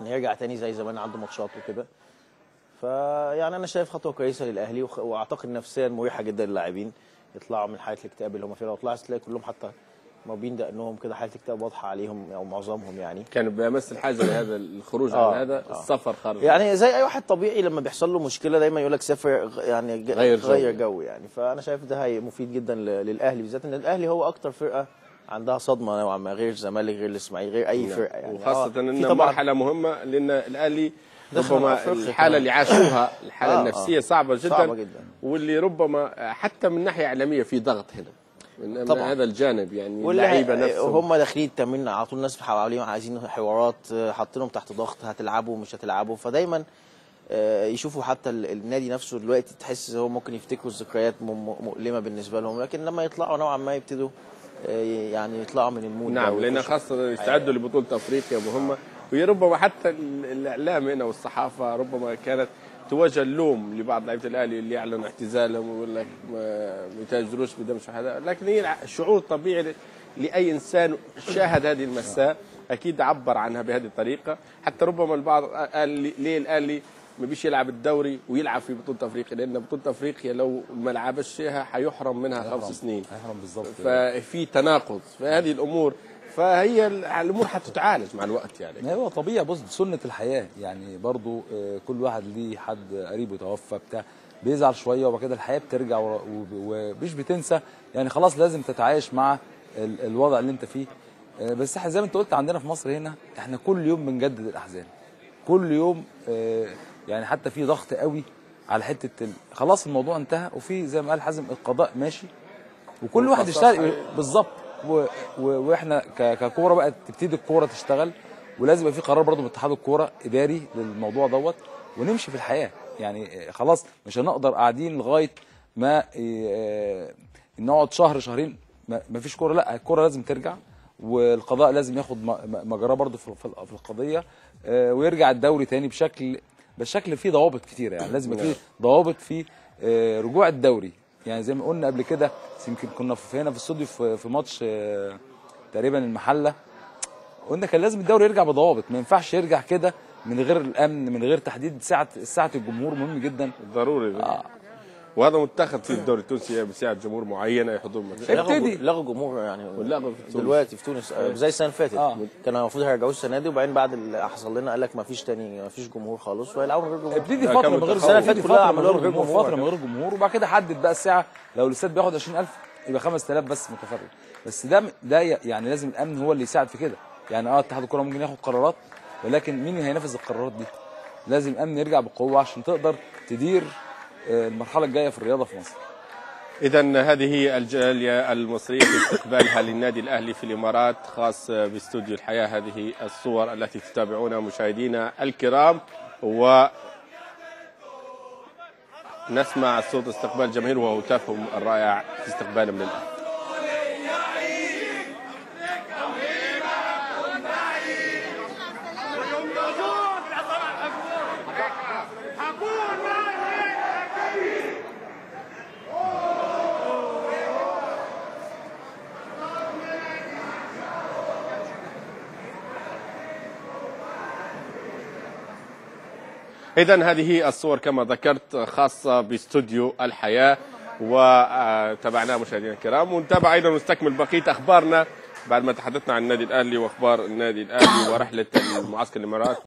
ان يرجع تاني زي زمان عنده ماتشات وكده فيعني انا شايف خطوه كويسه للاهلي وخ- واعتقد نفسيا مريحه جدا للاعبين يطلعوا من حاله الاكتئاب اللي هم فيها لو طلعت تلاقي كلهم حتى موبين دقنهم كده حاله اكتئاب واضحه عليهم او معظمهم يعني كان بيمثل حاجه لهذا الخروج آه، عن هذا آه. السفر خارج يعني زي اي واحد طبيعي لما بيحصل له مشكله دايما يقول لك سافر غ- يعني ج- غير جو. غير جو يعني فانا شايف ده هي مفيد جدا ل- للاهلي بالذات ان الاهلي هو اكتر فرقه عندها صدمه نوعا ما غير الزمالك غير الاسماعيلي غير اي فرقه يعني وخاصة آه، في ان طبعا مرحلة مهمة لان الاهلي دخل ربما أفريقيا الحالة كمان. اللي عاشوها الحالة آه، النفسية آه. صعبة جدا صعبة جدا. واللي ربما حتى من ناحية إعلامية في ضغط هنا من, من طبعاً. هذا الجانب يعني واللي اللعيبة ه- نفسهم هم داخلين التمرين على طول الناس حواليهم عايزين حوارات آه، حاطينهم تحت ضغط هتلعبوا مش هتلعبوا فدايما آه، يشوفوا حتى ال- النادي نفسه دلوقتي تحس هو ممكن يفتكروا الذكريات م- م- مؤلمه بالنسبه لهم لكن لما يطلعوا نوعا ما يبتدوا آه، يعني يطلعوا من المود ده نعم لان ويخشوا- خاصة يستعدوا لبطولة افريقيا مهمة وهي ربما حتى ال- الاعلام هنا والصحافة ربما كانت توجه اللوم لبعض لعيبة الاهلي اللي يعلنوا اعتزالهم ويقول لك ما ما يتاجروش بدم هذا لكن هي الع- الشعور الطبيعي ل- لاي انسان شاهد هذه المساء اكيد عبر عنها بهذه الطريقة حتى ربما البعض قال لي- ليه الاهلي ما بيش يلعب الدوري ويلعب في بطولة افريقيا لان بطولة افريقيا لو ما لعبش فيها حيحرم منها خمس سنين هيحرم بالظبط ففي تناقض فهذه الامور فهي الامور حتتعالج مع الوقت يعني ما هو طبيعي بص سنة الحياة يعني برضو آه، كل واحد ليه حد قريبه توفى بتاع بيزعل شوية وبعد كده الحياة بترجع ورا- وب- ومش بتنسى يعني خلاص لازم تتعايش مع ال- الوضع اللي انت فيه آه، بس احنا زي ما انت قلت عندنا في مصر هنا احنا كل يوم بنجدد الأحزان كل يوم آه، يعني حتى في ضغط قوي على حتة ال- خلاص الموضوع انتهى وفي زي ما قال حازم القضاء ماشي وكل واحد والقصاص يشتغل حقيقي. بالظبط و... و... واحنا ك... ككوره بقى تبتدي الكوره تشتغل ولازم يبقى في قرار برضه من اتحاد الكوره اداري للموضوع دوت ونمشي في الحياه يعني آه، خلاص مش هنقدر قاعدين لغايه ما آه، نقعد شهر شهرين ما ما فيش كوره لا الكوره لازم ترجع والقضاء لازم ياخد م- م- مجراه برضه في في في القضيه آه، ويرجع الدوري تاني بشكل بشكل فيه ضوابط كتيره يعني لازم يبقى فيه ضوابط في آه، رجوع الدوري يعني زي ما قلنا قبل كده يمكن كنا في هنا في الاستوديو في في ماتش آه، تقريبا المحله قلنا كان لازم الدوري يرجع بضوابط ما ينفعش يرجع كده من غير الامن من غير تحديد ساعه ساعه الجمهور مهم جدا ضروري آه. وهذا متخذ في الدوري التونسي بساعة جمهور معينة يحضر ماتشات لغوا ابتدي. لغوا جمهور يعني ولغوا في تونس. دلوقتي في تونس آه، زي السنه اللي فاتت آه. كانوا المفروض هيرجعوه السنه دي وبعدين بعد اللي حصل لنا قال لك ما فيش تاني ما فيش جمهور خالص وهيلعبوا من غير جمهور ابتدي لا، فتره كان من غير متخوف. السنة اللي ابتدي فاتت كلها فتره من عملوها غير من غير جمهور جمهور. فتره من غير جمهور وبعد كده حدد بقى الساعه لو الاستاد بياخد 20000 يبقى 5000 بس متفرج بس ده ده يعني لازم الامن هو اللي يساعد في كده يعني اه اتحاد الكوره ممكن ياخد قرارات ولكن مين اللي هينفذ القرارات دي لازم الامن يرجع بقوه عشان تقدر تدير آه، المرحله الجايه في الرياضه في مصر إذا هذه هي الجالية المصرية في استقبالها للنادي الأهلي في الإمارات خاص باستوديو الحياة هذه الصور التي تتابعونها مشاهدينا الكرام و نسمع صوت استقبال الجماهير وهتافهم الرائع في استقبالهم للأهلي إذا هذه الصور كما ذكرت خاصة باستوديو الحياة وتابعناها مشاهدينا الكرام ونتابع أيضا ونستكمل بقية أخبارنا بعد ما تحدثنا عن النادي الأهلي وأخبار النادي الأهلي ورحلة المعسكر الإمارات